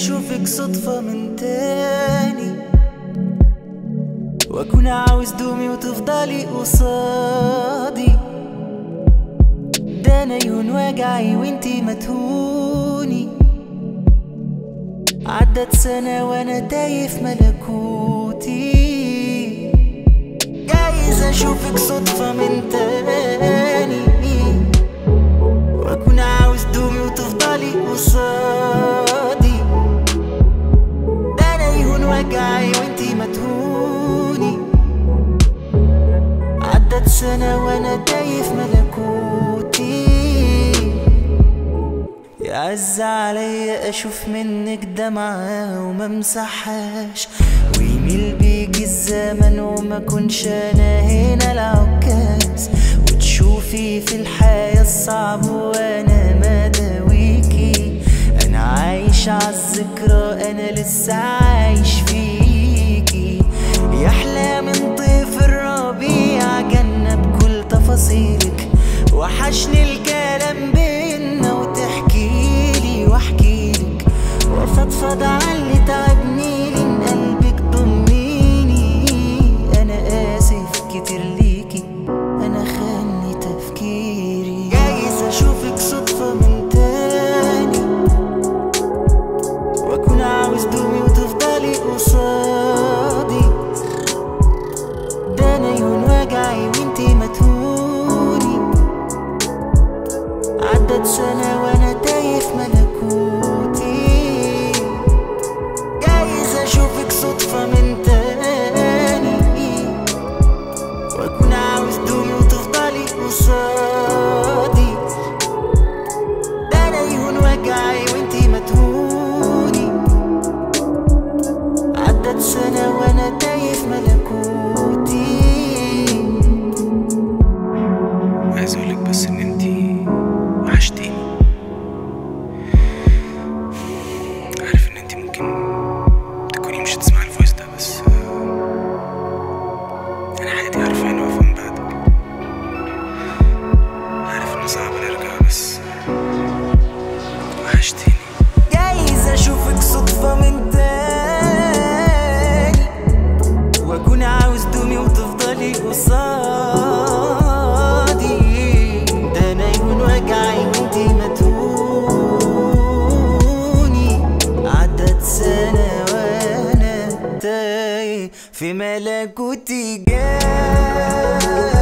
اشوفك صدفة من تاني واكون عاوز دومي وتفضلي قصادي ده انا يهون وجعي وانتي متهوني عدت سنة وانا تايه في ملكوتي جايز اشوفك صدفة من تاني واكون عاوز دومي وتفضلي قصادي ده انا يهون وجعي وانتي متهوني عدت سنة وانا تايه في ملكوتي يعز عليا اشوف منك دمعة وما امسحهاش ويميل بيك الزمن وما كنش انا هنا العكاز وتشوفي في الحياة الصعب وانا ما داويكي انا عايش عالذكرى انا لسه عايش فيكي يحلى من طيف الربيع جنة بكل تفاصيلك وحشني الكلام بينا وتحكيلي واحكيلك وافضفض على اللي تعبني من قلبك ضميني انا اسف كتير ليكي انا خاني تفكيري جايز اشوفك صدفة من تاني واكون عاوز دومي وتفضلي قصادي ده انا يهون وجعي وانتي متهوني عدت سنة وانا تايه في ملكوتي جايز اشوفك صدفة من تاني واكون عاوز دومي وتفضلي قصادي ده انا يهون وجعي وانتي متهوني عدت سنة وانا تايه في ملكوتي عايز اقولك بس ان انتي وحشتيني عارف ان انتي ممكن تكوني مش هتسمعي الفويس ده بس انا حياتي عارفين واقفة من بعدك عارف انه صعب نرجع بس وحشتيني جايز اشوفك صدفة من تاني واكون عاوز دومي وتفضلي قصادي ده انا يهون وجعي وانتي متهوني عدت سنة وانا تايه في ملكوتي جاي